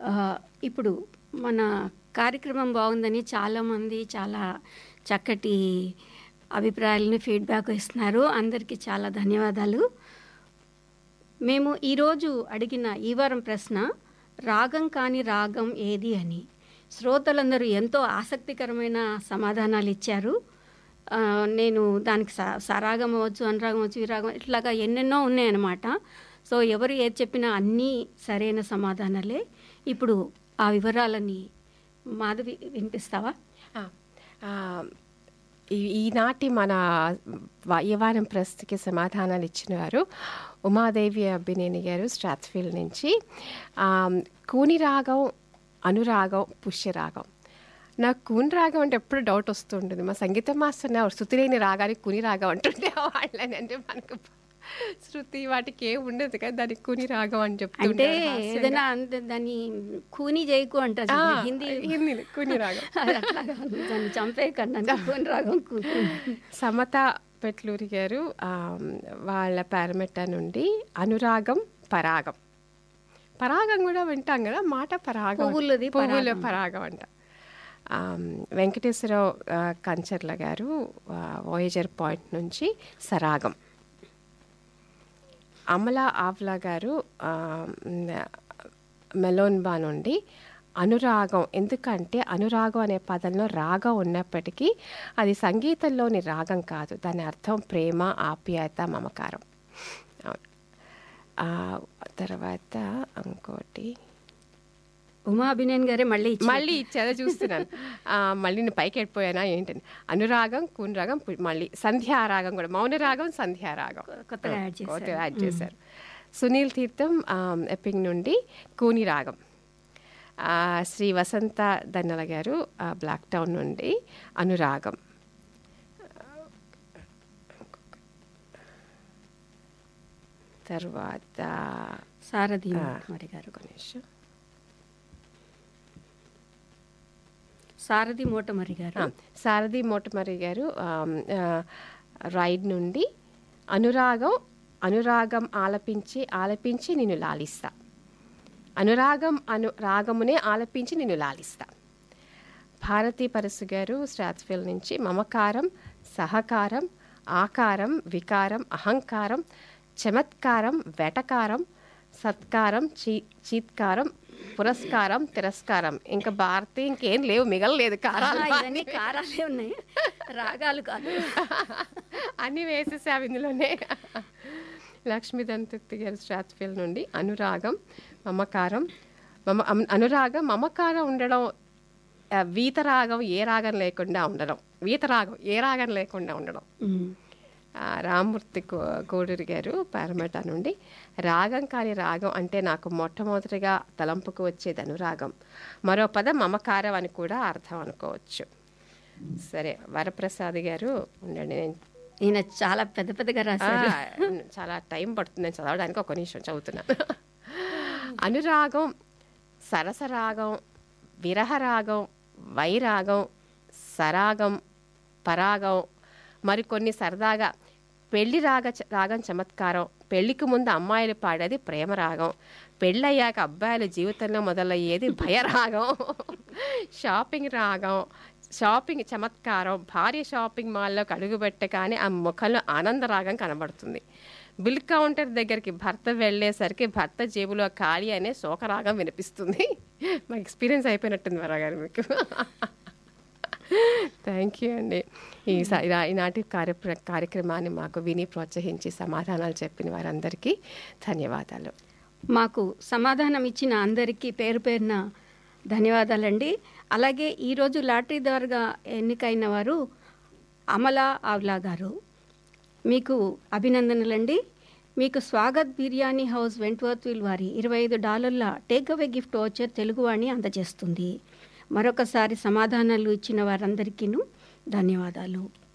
ఆ, ఇప్పుడు మన కార్యక్రమం బాగుందని చాలామంది చాలా చక్కటి అభిప్రాయాలను ఫీడ్బ్యాక్ ఇస్తున్నారు అందరికీ చాలా ధన్యవాదాలు మేము ఈరోజు అడిగిన ఈ వారం ప్రశ్న రాగం కాని రాగం ఏది అని శ్రోతలందరూ ఎంతో ఆసక్తికరమైన సమాధానాలు ఇచ్చారు ఆ, నేను దానికి స సరాగం అవ్వచ్చు అనురాగం అవ్వచ్చు విరాగం ఇట్లాగా ఎన్నెన్నో ఉన్నాయన్నమాట సో ఎవరు ఏది చెప్పినా అన్నీ సరైన సమాధానాలే ఇప్పుడు ఆ వివరాలని మాధవి వినిపిస్తావా ఆ, ఆ, ఈ- ఈనాటి మన వ- ఈ వారం ప్రశ్నకి సమాధానాలు ఇచ్చిన వారు ఉమాదేవి అబ్బినేని గారు స్ట్రాత్ఫీల్డ్ నుంచి ఆ, కూని రాగం అనురాగం పుష్యరాగం నాకు కూని రాగం అంటే ఎప్పుడు డౌట్ వస్తుంటుంది మా సంగీత మాస్టర్ నా శృతి లేని రాగానికి కుని రాగం అంటుండే వాళ్ళని అంటే మనకు శృతి వాటికి ఏం ఉండదు కదా దానికి కుని రాగం అని అంటే చెప్తుంటే ఏదైనా అంత దాన్ని కూని చేయకు అంటారు చూడు, హిందీ హిందీ కుని రాగం అది అట్లాగా దాన్ని చంపేయకండి కూని రాగం కూని సమత పెట్లూరి గారు ఆ, వాళ్ళ పారమెట్ట నుండి అనురాగం పరాగం పరాగం కూడా వింటాం కదా మాట పరాగం పువ్వులది పువ్వుల పరాగం అంట ఆ, వెంకటేశ్వరరావు ఆ, కంచర్ల గారు ఆ, వాయేజర్ పాయింట్ నుంచి సరాగం అమల ఆవ్లా గారు ఆ, మ్, మెలోన్బా నుండి అనురాగం ఎందుకంటే అనురాగం అనే పదంలో రాగం ఉన్నప్పటికీ అది సంగీతంలోని రాగం కాదు దాని అర్థం ప్రేమ ఆప్యాయత మమకారం అవును. ఆ, తర్వాత ఇంకోటి ఉమా అభినయన్ గారే మళ్ళీ ఇచ్చారు. మళ్ళీ ఇచ్చేదా చూస్తున్నాను ఆ, మళ్ళీ నేను పైకి వెళ్ళిపోయానా ఏంటని అనురాగం కూనరాగం పు- మళ్ళీ సంధ్యారాగం కూడా మౌనరాగం సంధ్యారాగం కొత్తగా యాడ్ చేశారు. కొత్తగా యాడ్ చేశారు సునీల్ తీర్థం ఆ, ఎప్పింగ్ నుండి కూని రాగం ఆ, శ్రీ వసంత దన్నల గారు ఆ, బ్లాక్ టౌన్ నుండి అనురాగం తర్వాత సారథి మరి గారు ఒక నిమిషం సారథి మోటమరి గారు ఆ, సారథి మోటమరి గారు ఆమ్, ఆ, రైడ్ నుండి అనురాగం అనురాగం ఆలపించి ఆలపించి నిన్ను లాలిస్తా అనురాగం అను రాగమునే ఆలపించి నిన్ను లాలిస్తా భారతీ పరసు గారు స్ట్రాత్ఫిల్ నుంచి మమకారం సహకారం ఆకారం వికారం అహంకారం చమత్కారం వెటకారం సత్కారం చీ చీత్కారం పురస్కారం తిరస్కారం ఇంకా భారతి ఇంకేం లేవు మిగలలేదు కారాలు ఆ, ఇవన్నీ కారాలే ఉన్నాయి రాగాలు కాదు అన్ని వేసేసావు ఇందులోనే లక్ష్మీ దంతృప్తి గారి స్ట్రాత్ఫిల్ నుండి అనురాగం మమకారం మమ అమ్- అనురాగం మమకారం ఉండడం ఆ, వీతరాగం ఏ రాగం లేకుండా ఉండడం వీతరాగం ఏ రాగం లేకుండా ఉండడం ఉమ్. ఆ, రామ్మూర్తి కో- కోడూరి గారు పారమేట నుండి రాగం కాని రాగం అంటే నాకు మొట్టమొదటిగా తలంపుకు వచ్చేది అనురాగం మరో పదం మమకారం అని కూడా అర్థం అనుకోవచ్చు సరే వరప్రసాద్ గారు ఉండండి నేను ఈయన చాలా పెద్ద పెద్దగా ఆ, రాశారు చాలా టైం పడుతుంది నేను చదవడానికి ఒక నిమిషం చదువుతున్నాను అనురాగం సరసరాగం విరహరాగం వైరాగం సరాగం పరాగం మరికొన్ని సరదాగా పెళ్లి రాగ రాగం చమత్కారం పెళ్లికి ముందు అమ్మాయిలు పాడేది ప్రేమ రాగం పెళ్ళయ్యాక అబ్బాయిల జీవితంలో మొదలయ్యేది భయరాగం షాపింగ్ రాగం షాపింగ్ చమత్కారం భార్య షాపింగ్ మాల్లోకి అడుగుపెట్టగానే ఆ ముఖంలో ఆనందరాగం కనబడుతుంది బిల్ కౌంటర్ దగ్గరికి భర్త వెళ్ళేసరికి భర్త జేబులో ఖాళీ అనే శోకరాగం వినిపిస్తుంది మా ఎక్స్పీరియన్స్ అయిపోయినట్టుంది వరా గారు మీకు థ్యాంక్ యూ అండి ఈ స- ఇలా- ఈనాటి కార్య కార్యక్రమాన్ని మాకు విని ప్రోత్సహించి సమాధానాలు చెప్పిన వారందరికీ ధన్యవాదాలు మాకు సమాధానం ఇచ్చిన అందరికీ పేరు పేరున ధన్యవాదాలండి అలాగే ఈరోజు లాటరీ ద్వారా ఎన్నికైన వారు అమలా ఆవ్లా గారు మీకు అభినందనలండి మీకు స్వాగత్ బిర్యానీ హౌస్ వెంట్వర్త్విల్ వారి ఇరవై ఐదు డాలర్ల టేక్ అవే గిఫ్ట్ వచ్చర్ తెలుగువాణి అందజేస్తుంది మరొకసారి సమాధానాలు ఇచ్చిన వారందరికీను ధన్యవాదాలు